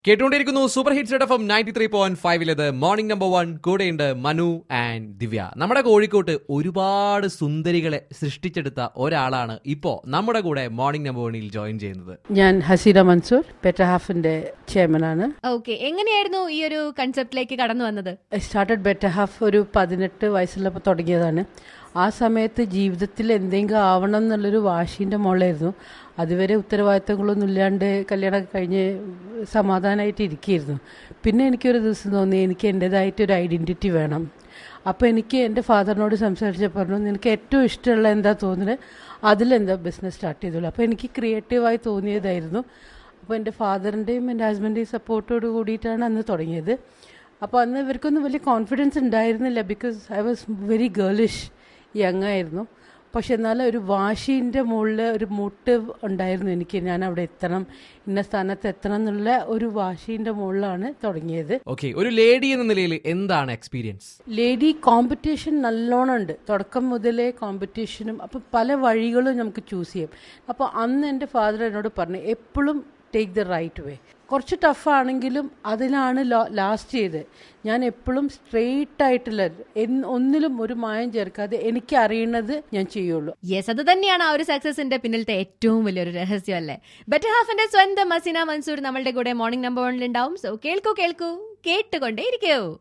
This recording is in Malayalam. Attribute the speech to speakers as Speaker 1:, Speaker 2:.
Speaker 1: കേട്ടുകൊണ്ടിരിക്കുന്നു super hits F M ninety three point ഫൈവിലത് മോർണിംഗ് നമ്പർ വൺ കൂടെയുണ്ട് മനു ആൻഡ് ദിവ്യ നമ്മുടെ കോഴിക്കോട്ട് ഒരുപാട് സുന്ദരികളെ സൃഷ്ടിച്ചെടുത്ത ഒരാളാണ് ഇപ്പോ നമ്മുടെ കൂടെ മോർണിംഗ് നമ്പർ വണ്ണിൽ ജോയിൻ ചെയ്യുന്നത്
Speaker 2: ഞാൻ ഹസീന മൻസൂർ ബെറ്റർ ചെയർമാനാണ്
Speaker 3: ഓക്കെ എങ്ങനെയായിരുന്നു ഈ ഒരു കൺസെപ്റ്റിലേക്ക് കടന്നു വന്നത്
Speaker 2: ഐ സ്റ്റാർട്ടഡ് ബെറ്റർ ഹാഫ് ഒരു പതിനെട്ട് വയസ്സുള്ളപ്പോൾ തുടങ്ങിയതാണ് ആ സമയത്ത് ജീവിതത്തിൽ എന്തെങ്കിലും ആവണം എന്നുള്ളൊരു വാശീൻ്റെ മുകളിലായിരുന്നു അതുവരെ ഉത്തരവാദിത്തങ്ങളൊന്നും ഇല്ലാണ്ട് കല്യാണം കഴിഞ്ഞ് സമാധാനമായിട്ട് ഇരിക്കുകയായിരുന്നു പിന്നെ എനിക്കൊരു ദിവസം തോന്നി എനിക്ക് എൻ്റെതായിട്ട് ഒരു ഐഡൻറ്റിറ്റി വേണം അപ്പോൾ എനിക്ക് എൻ്റെ ഫാദറിനോട് സംസാരിച്ച പറഞ്ഞു നിനക്ക് ഏറ്റവും ഇഷ്ടമുള്ള എന്താ തോന്നുന്നത് അതിലെന്താ ബിസിനസ് സ്റ്റാർട്ട് ചെയ്തോളൂ അപ്പോൾ എനിക്ക് ക്രിയേറ്റീവായി തോന്നിയതായിരുന്നു അപ്പോൾ എൻ്റെ ഫാദറിൻ്റെയും എൻ്റെ ഹസ്ബൻഡിൻ്റെയും സപ്പോർട്ടോട് കൂടിയിട്ടാണ് അന്ന് തുടങ്ങിയത് അപ്പോൾ അന്ന് ഇവർക്കൊന്നും വലിയ കോൺഫിഡൻസ് ഉണ്ടായിരുന്നില്ല because I was very girlish young ആയിരുന്നു പക്ഷെ എന്നാലും ഒരു വാശീൻ്റെ മുകളിൽ ഒരു മോട്ടീവ് ഉണ്ടായിരുന്നു എനിക്ക് ഞാൻ അവിടെ എത്തണം ഇന്ന സ്ഥാനത്ത് എത്തണം എന്നുള്ള ഒരു വാശീൻ്റെ മുകളിലാണ് തുടങ്ങിയത്
Speaker 1: ഓക്കെ ഒരു ലേഡി എന്ന നിലയിൽ എന്താണ് എക്സ്പീരിയൻസ്
Speaker 2: ലേഡി കോമ്പറ്റീഷൻ നല്ലോണം ഉണ്ട് തുടക്കം മുതലേ കോമ്പറ്റീഷനും അപ്പോൾ പല വഴികളും നമുക്ക് ചൂസ് ചെയ്യാം അപ്പോൾ അന്ന് എൻ്റെ ഫാദർ എന്നോട് പറഞ്ഞു എപ്പോഴും ടേക്ക് ദ റൈറ്റ് വേ കുറച്ച് ടഫാണെങ്കിലും അതിലാണ് ലാസ്റ്റ് ചെയ്ത് ഞാൻ എപ്പോഴും സ്ട്രെയിറ്റ് ആയിട്ടുള്ള എന്ന് ഒന്നിലും ഒരു മായം ചേർക്കാതെ എനിക്ക് അറിയുന്നത് ഞാൻ ചെയ്യുള്ളൂ
Speaker 3: യെസ് അത് തന്നെയാണ് ആ ഒരു സക്സസിന്റെ പിന്നിലത്തെ ഏറ്റവും വലിയൊരു രഹസ്യം അല്ലേ ബെറ്റർ ഹാഫിന്റെ സ്വന്തം മസീന മൻസൂർ നമ്മളുടെ കൂടെ മോർണിംഗ് നമ്പർ വണ്ണിൽ ഉണ്ടാവും സോ കേൾക്കൂ കേൾക്കൂ കേട്ടുകൊണ്ടേ ഇരിക്കൂ